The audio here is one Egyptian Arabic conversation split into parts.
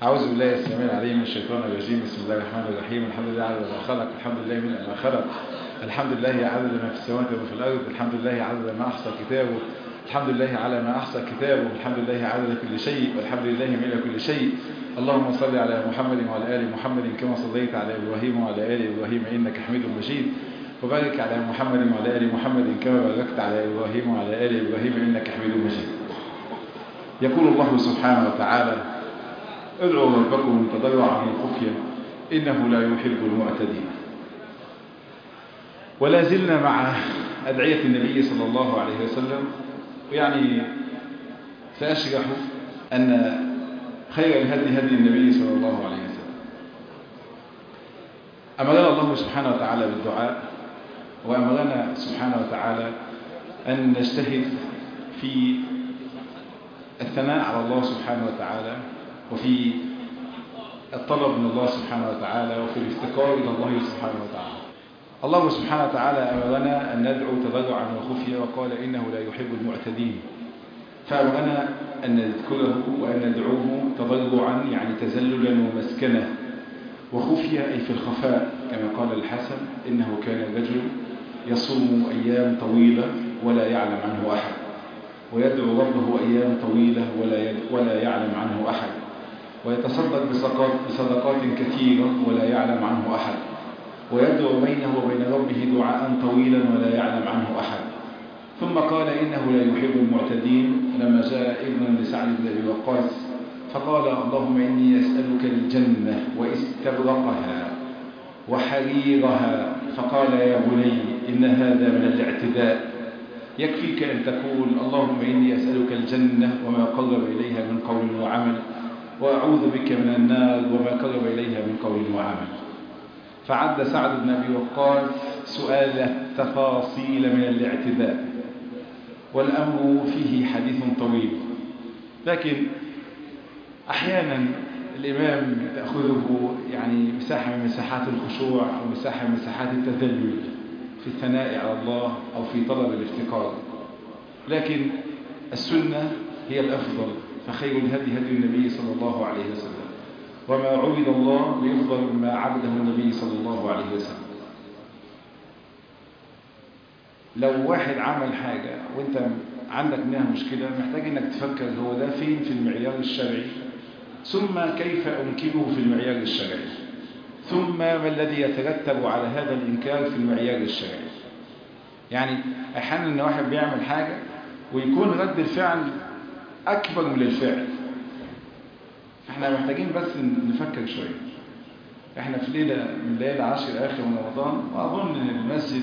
أعوذ بالله السميع العليم من الشيطان الرجيم بسم الله الرحمن الرحيم الحمد لله عدد ما خلق الحمد لله من ما خلق الحمد لله عدد ما في السماوات وما في الأرض الحمد لله عدد ما أحصى كتابه الحمد لله على ما أحصى كتابه الحمد لله عدد كل شيء والحمد لله ملء كل شيء اللهم صل على محمد وعلى آل محمد كما صليت على إبراهيم وعلى آل إبراهيم إنك حميد مجيد وبارك على محمد وعلى آل محمد كما باركت على إبراهيم وعلى آل إبراهيم إنك حميد مجيد يقول الله سبحانه وتعالى ادعوا ربكم تضرعا وخفيا إنه لا يحب المعتدين ولا زلنا مع أدعية النبي صلى الله عليه وسلم يعني سأشرح أن خير الهدي هدي النبي صلى الله عليه وسلم أمرنا الله سبحانه وتعالى بالدعاء وأمرنا سبحانه وتعالى أن نجتهد في الثناء على الله سبحانه وتعالى وفي الطلب من الله سبحانه وتعالى وفي الافتقار إلى الله سبحانه وتعالى الله سبحانه وتعالى أمرنا أن ندعو تضرعا وخفيا وقال إنه لا يحب المعتدين فأمرنا أن نذكره وأن ندعوه تضرعا يعني تزللا ومسكنة وخفيا أي في الخفاء كما قال الحسن إنه كان رجل يصوم أيام طويلة ولا يعلم عنه أحد ويدعو ربه أيام طويلة ولا ولا يعلم عنه أحد ويتصدق بصدقات, بصدقات كثيرة ولا يعلم عنه أحد ويدعو بينه وبين ربه دعاء طويلا ولا يعلم عنه أحد ثم قال إنه لا يحب المعتدين لما جاء ابن لسعد بن أبي وقاص فقال اللهم إني أسألك الجنة واستبرقها وحريرها فقال يا بني إن هذا من الاعتداء يكفيك أن تقول اللهم إني أسألك الجنة وما قرب إليها من قول وعمل وأعوذ بك من النار وما قرب إليها من قول وعمل فعد سعد بن أبي وقاص سؤال التفاصيل من الاعتداء والأمر فيه حديث طويل لكن أحيانا الإمام تأخذه يعني مساحة من مساحات الخشوع أو مساحة من مساحات التذلل في الثناء على الله أو في طلب الافتقار لكن السنة هي الأفضل فخير الهدي هدي النبي صلى الله عليه وسلم وما عبد الله بأفضل مما عبده النبي صلى الله عليه وسلم لو واحد عمل حاجة وانت عندك منها مشكلة محتاج انك تفكر هو ده فين في المعيار الشرعي ثم كيف أنكبه في المعيار الشرعي ثم ما الذي يترتب على هذا الإنكار في المعيار الشرعي يعني أحيانا أن واحد بيعمل حاجة ويكون رد الفعل أكبر من الفعل احنا محتاجين بس نفكر شوية احنا في ليلة من ليلة عشر آخر من رمضان وأظن أن المسجد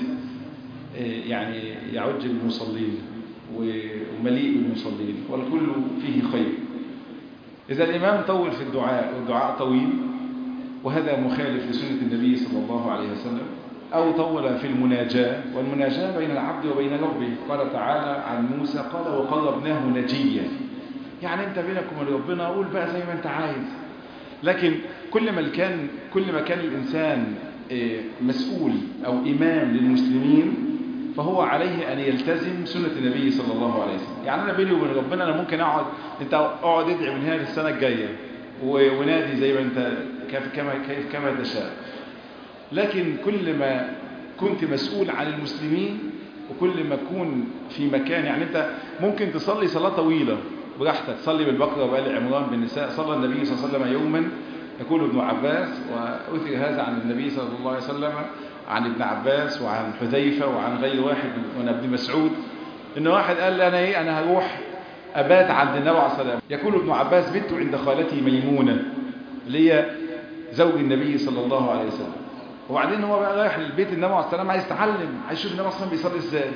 يعني يعج بالمصلين ومليء بالمصلين والكل فيه خير إذا الإمام طول في الدعاء والدعاء طويل وهذا مخالف لسنة النبي صلى الله عليه وسلم أو طول في المناجاة والمناجاة بين العبد وبين ربه قال تعالى عن موسى قال وقربناه نجيا يعني أنت بينك وبين ربنا قول بقى زي ما أنت عايز لكن كل ما كان كل ما كان الإنسان مسؤول أو إمام للمسلمين فهو عليه أن يلتزم سنة النبي صلى الله عليه وسلم يعني أنا بيني وبين ربنا أنا ممكن أقعد أنت أقعد ادعي من هنا للسنة الجاية ونادي زي ما أنت كما كيف كما تشاء لكن كل ما كنت مسؤول عن المسلمين وكل ما تكون في مكان يعني أنت ممكن تصلي صلاة طويلة براحتك تصلي بالبقرة وآل عمران بالنساء صلى النبي صلى الله عليه وسلم يوما يقول ابن عباس وأثر هذا عن النبي صلى الله عليه وسلم عن ابن عباس وعن حذيفة وعن غير واحد من ابن مسعود إن واحد قال لي أنا إيه أنا هروح أبات عند النبي عليه الصلاة والسلام يقول ابن عباس بت عند خالتي ميمونة اللي هي زوج النبي صلى الله عليه وسلم وبعدين هو بقى رايح للبيت النبي عليه الصلاة والسلام عايز يتعلم عايز يشوف النبي عليه الصلاة والسلام بيصلي ازاي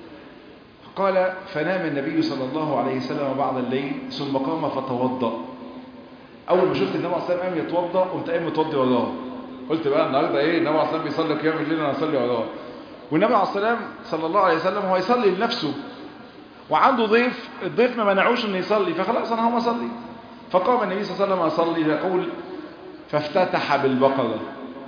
قال فنام النبي صلى الله عليه وسلم بعض الليل ثم قام فتوضأ أول ما شفت النبي عليه الصلاة والسلام قام يتوضأ قمت قايم متوضي وراه قلت بقى النهارده ايه النبي عليه الصلاه والسلام بيصلي قيام الليل انا اصلي وراه والنبي عليه الصلاه والسلام صلى الله عليه وسلم هو يصلي لنفسه وعنده ضيف الضيف ما منعوش انه يصلي فخلاص انا هقوم اصلي فقام النبي صلى الله عليه وسلم يصلي يقول فافتتح بالبقره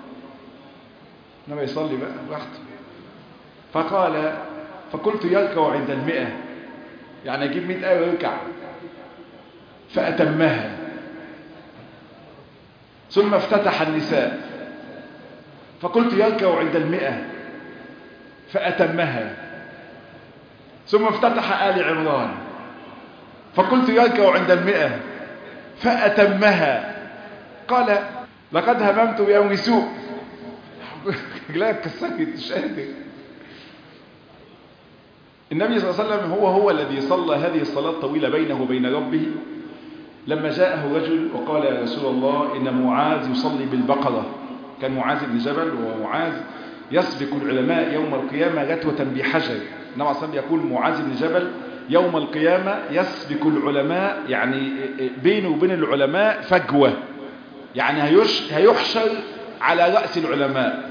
النبي يصلي بقى براحته فقال فقلت يركع عند المئة يعني اجيب 100 آية ويركع فأتمها ثم افتتح النساء فقلت يركع عند المئة فأتمها ثم افتتح آل عمران فقلت يركع عند المئة فأتمها قال لقد هممت بأمر سوء لا كسكت مش قادر النبي صلى الله عليه وسلم هو هو الذي صلى هذه الصلاة الطويلة بينه وبين ربه لما جاءه رجل وقال يا رسول الله إن معاذ يصلي بالبقرة كان معاذ بن جبل ومعاذ يسبق العلماء يوم القيامة رتوة بحجر النبي صلى الله يقول معاذ بن جبل يوم القيامة يسبق العلماء يعني بينه وبين العلماء فجوة يعني هيحشر على رأس العلماء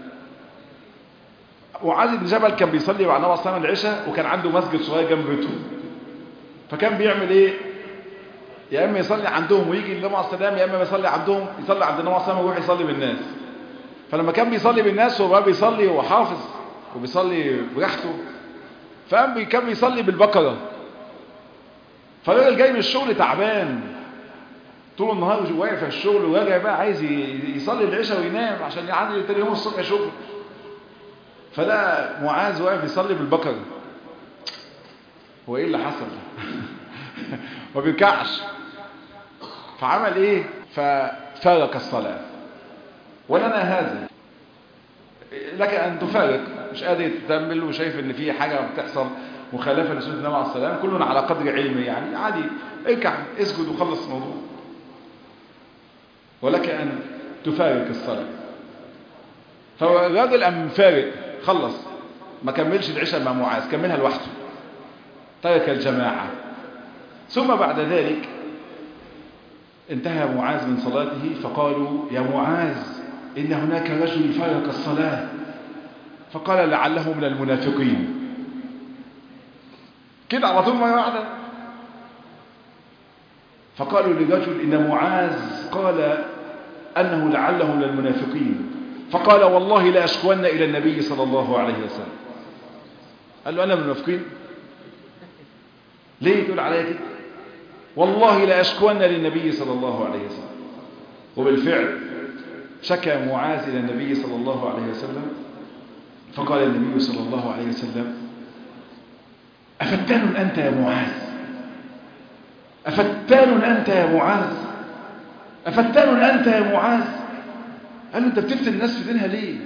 معاذ بن جبل كان بيصلي مع النبي صلى الله عليه وسلم العشاء وكان عنده مسجد صغير جنب بيته فكان بيعمل ايه يا اما يصلي عندهم ويجي النبي عليه السلام يا اما يصلي عندهم يصلي عند النبي عليه السلام ويروح يصلي بالناس فلما كان بيصلي بالناس هو بقى بيصلي وهو حافظ وبيصلي براحته فقام كان بيصلي بالبقره فالراجل جاي من الشغل تعبان طول النهار واقف في الشغل وراجع بقى عايز يصلي العشاء وينام عشان يعدي تاني يوم الصبح شغل فده معاذ واقف يصلي بالبقره هو ايه اللي حصل ما بيركعش فعمل ايه ففارق الصلاة ولنا هذا لك ان تفارق مش قادر تتأمل وشايف ان في حاجة بتحصل مخالفة لسنة النبي عليه السلام كلنا على قدر علمه يعني عادي اركع اسجد وخلص الموضوع ولك ان تفارق الصلاة فالراجل قام فارق خلص ما كملش العشاء مع معاذ كملها لوحده ترك الجماعة ثم بعد ذلك انتهى معاذ من صلاته فقالوا يا معاذ إن هناك رجل فارق الصلاة فقال لعله من المنافقين كده على طول مرة واحدة فقالوا لرجل إن معاذ قال أنه لعله من المنافقين فقال والله لا أشكون إلى النبي صلى الله عليه وسلم قال له أنا من المنافقين ليه تقول عليا كده والله لا أشكون للنبي صلى الله عليه وسلم وبالفعل شكى معاذ إلى النبي صلى الله عليه وسلم فقال النبي صلى الله عليه وسلم أفتان أنت يا معاذ أفتان أنت يا معاذ أفتان أنت يا معاذ قال له أنت بتفتن الناس في دينها ليه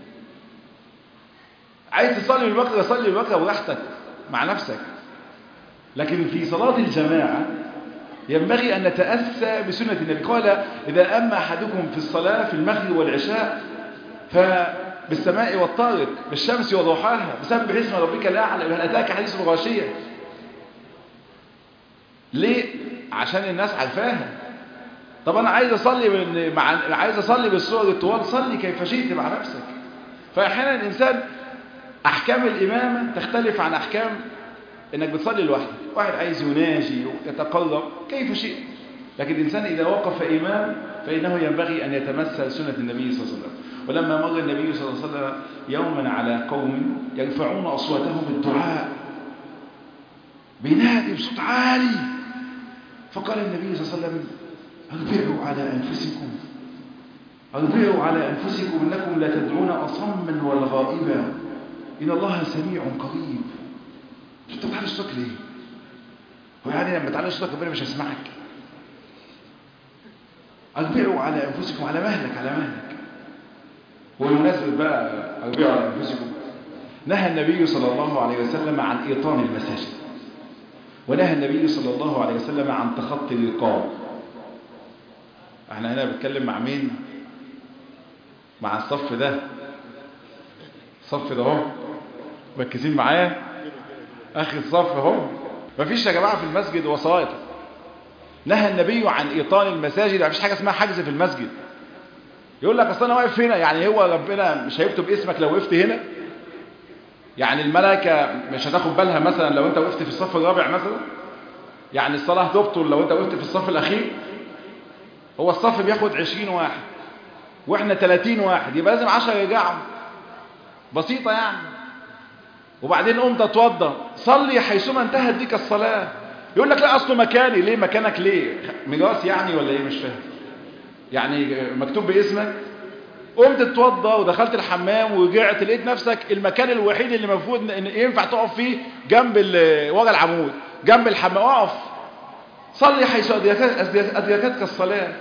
عايز تصلي بالبكرة صلي بالبكرة براحتك مع نفسك لكن في صلاة الجماعة ينبغي أن نتأسى بسنة النبي قال إذا أما أحدكم في الصلاة في المغرب والعشاء فبالسماء والطارق بالشمس وضحاها بسبح اسم ربك الأعلى هل أتاك حديث الغاشية ليه؟ عشان الناس عارفاها طب أنا عايز أصلي من مع عايز أصلي بالصور الطوال صلي كيف شئت مع نفسك فأحيانا الإنسان أحكام الإمامة تختلف عن أحكام انك بتصلي لوحدك واحد عايز يناجي يتقرب كيف شئت لكن الانسان اذا وقف امام فانه ينبغي ان يتمثل سنه النبي صلى الله عليه وسلم ولما مر النبي صلى الله عليه وسلم يوما على قوم يرفعون اصواتهم بالدعاء بينادي بصوت عالي فقال النبي صلى الله عليه وسلم اربعوا على انفسكم اربعوا على انفسكم انكم لا تدعون اصما ولا غائبا ان الله سميع قريب انت بتعلي صوتك ليه هو يعني لما تعلي صوتك ربنا مش هيسمعك اربعوا على انفسكم على مهلك على مهلك وبمناسبه بقى اربعوا على انفسكم نهى النبي صلى الله عليه وسلم عن ايطان المساجد ونهى النبي صلى الله عليه وسلم عن تخطي الرقاب احنا هنا بنتكلم مع مين مع الصف ده الصف ده اهو مركزين معايا اخي الصف اهو مفيش يا جماعه في المسجد وسائط نهى النبي عن ايطان المساجد مفيش حاجه اسمها حجز في المسجد يقول لك اصل انا واقف هنا يعني هو ربنا مش هيكتب اسمك لو وقفت هنا يعني الملائكه مش هتاخد بالها مثلا لو انت وقفت في الصف الرابع مثلا يعني الصلاه تبطل لو انت وقفت في الصف الاخير هو الصف بياخد 20 واحد واحنا 30 واحد يبقى لازم 10 يرجعوا بسيطه يعني وبعدين قمت اتوضى صلي حيثما انتهت بك الصلاة يقول لك لا اصله مكاني ليه مكانك ليه ميراث يعني ولا ايه مش فاهم يعني مكتوب باسمك قمت تتوضى ودخلت الحمام ورجعت لقيت نفسك المكان الوحيد اللي المفروض ان ينفع تقف فيه جنب ورا العمود جنب الحمام اقف صلي حيث ادركتك الصلاه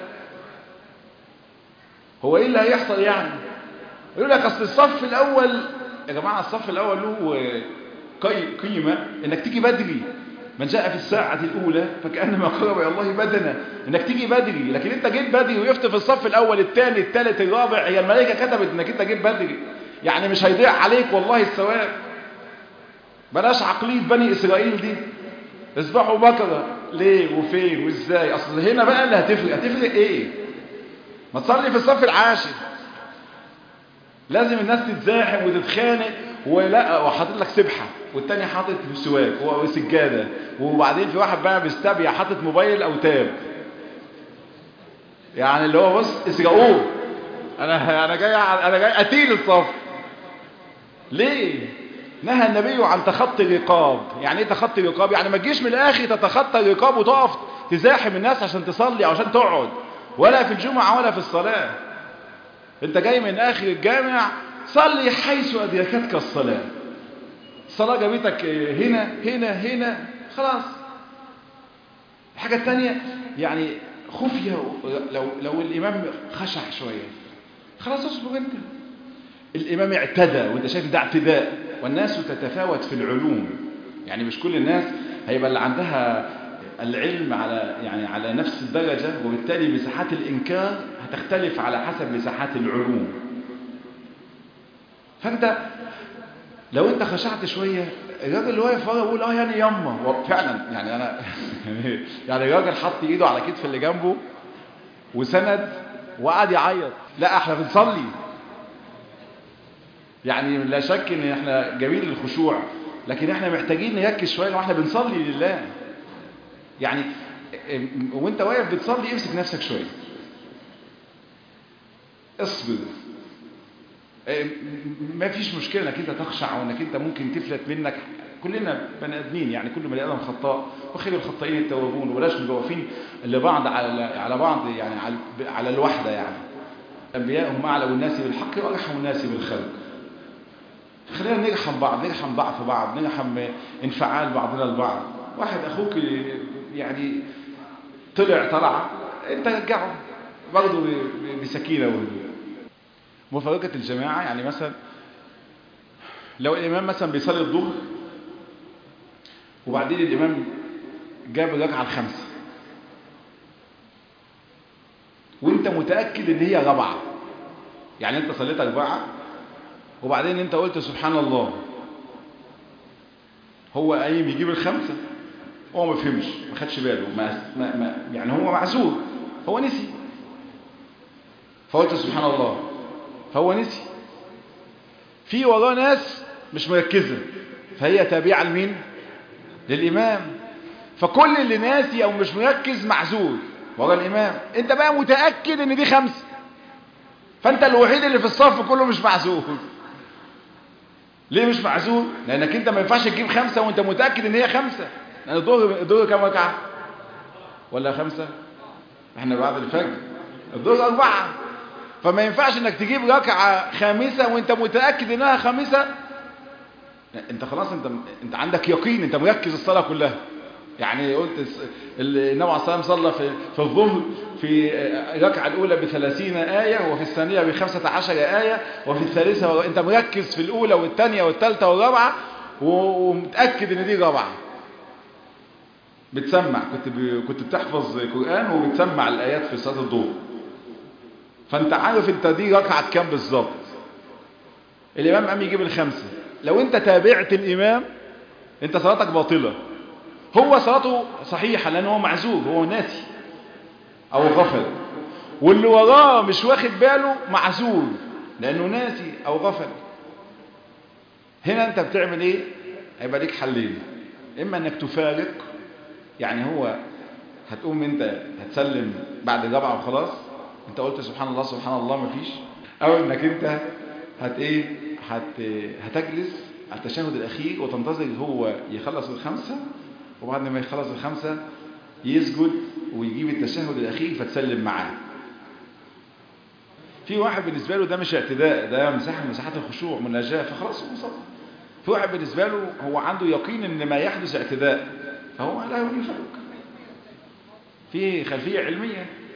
هو ايه اللي هيحصل يعني يقول لك اصل الصف الاول يا جماعه الصف الاول له قيمه انك تيجي بدري من جاء في الساعة الأولى فكأنما قرب إلى الله بدنا إنك تيجي بدري لكن أنت جيت بدري وقفت في الصف الأول الثاني الثالث الرابع هي الملائكة كتبت إنك أنت جيت بدري يعني مش هيضيع عليك والله الثواب بلاش عقلية بني إسرائيل دي اصبحوا بكرة ليه وفين وإزاي أصل هنا بقى اللي هتفرق هتفرق إيه ما تصلي في الصف العاشر لازم الناس تتزاحم وتتخانق ولا وحاطط لك سبحه والتاني حاطط سواك وسجاده وبعدين في واحد بقى بيستبيع حاطط موبايل او تاب يعني اللي هو بص اسرقوه انا انا جاي انا جاي قتيل الصف ليه نهى النبي عن تخطي الرقاب يعني ايه تخطي الرقاب يعني ما تجيش من الاخر تتخطى الرقاب وتقف تزاحم الناس عشان تصلي او عشان تقعد ولا في الجمعه ولا في الصلاه انت جاي من اخر الجامع صلي حيث ادركتك الصلاه الصلاه جابتك هنا هنا هنا خلاص الحاجه الثانيه يعني خفيه لو لو الامام خشع شويه خلاص اصبر انت الامام اعتدى وانت شايف ده اعتداء والناس تتفاوت في العلوم يعني مش كل الناس هيبقى اللي عندها العلم على يعني على نفس الدرجة وبالتالي مساحات الإنكار هتختلف على حسب مساحات العلوم فأنت لو أنت خشعت شوية الراجل اللي واقف ورا يقول اه يعني يما فعلا يعني أنا يعني الراجل حط إيده على كتف اللي جنبه وسند وقعد يعيط لا احنا بنصلي يعني لا شك ان احنا جميل الخشوع لكن احنا محتاجين نركز شويه واحنا بنصلي لله يعني وانت واقف بتصلي امسك نفسك شويه اصبر ما فيش مشكله انك انت تخشع وانك انت ممكن تفلت منك كلنا بني ادمين يعني كل بني ادم خطاء وخير الخطائين التوابون وبلاش نبقى واقفين لبعض على على بعض يعني على على الوحده يعني الانبياء هم اعلم الناس بالحق وارحم الناس بالخلق خلينا نرحم بعض نرحم بعض في بعض نرحم انفعال بعضنا البعض واحد اخوك يعني طلع طلع انت رجعه برضه بسكينه وهدوء مفارقه الجماعه يعني مثلا لو الامام مثلا بيصلي الظهر وبعدين الامام جاب الركعه الخامسه وانت متاكد ان هي رابعه يعني انت صليت اربعه وبعدين انت قلت سبحان الله هو قايم يجيب الخمسه هو ما فهمش ما خدش باله ما ما ما يعني هو معذور هو نسي فقلت سبحان الله فهو نسي في وراه ناس مش مركزه فهي تابعه لمين للامام فكل اللي ناسي او مش مركز معذور ورا الامام انت بقى متاكد ان دي خمسه فانت الوحيد اللي في الصف كله مش معذور ليه مش معذور لانك انت ما ينفعش تجيب خمسه وانت متاكد ان هي خمسه لان الظهر الظهر كام ركعه ولا خمسه احنا بعد الفجر الظهر اربعه فما ينفعش انك تجيب ركعه خامسه وانت متاكد انها خامسه انت خلاص انت انت عندك يقين انت مركز الصلاه كلها يعني قلت النبي عليه الصلاه والسلام صلى في في الظهر في الركعه الاولى بثلاثين ايه وفي الثانيه بخمسة عشر ايه وفي الثالثه و... انت مركز في الاولى والثانيه والثالثه والرابعه ومتاكد ان دي رابعه بتسمع كنت ب... كنت بتحفظ قران وبتسمع الايات في صلاه الظهر فانت عارف انت دي ركعه كام بالظبط الامام قام يجيب الخمسه لو انت تابعت الامام انت صلاتك باطله هو صلاته صحيحه لان هو معذور هو ناسي او غفل واللي وراه مش واخد باله معذور لانه ناسي او غفل هنا انت بتعمل ايه هيبقى ليك حلين اما انك تفارق يعني هو هتقوم انت هتسلم بعد الرابعه وخلاص انت قلت سبحان الله سبحان الله مفيش او انك انت هت ايه هت هتجلس على التشهد الاخير وتنتظر هو يخلص الخمسه وبعد ما يخلص الخمسه يسجد ويجيب التشهد الاخير فتسلم معاه في واحد بالنسبة له ده مش اعتداء ده مساحة من مساحات الخشوع مناجاة فخلاص هو مصلي في واحد بالنسبة له هو عنده يقين ان ما يحدث اعتداء فهو لا يفرق في خلفية علمية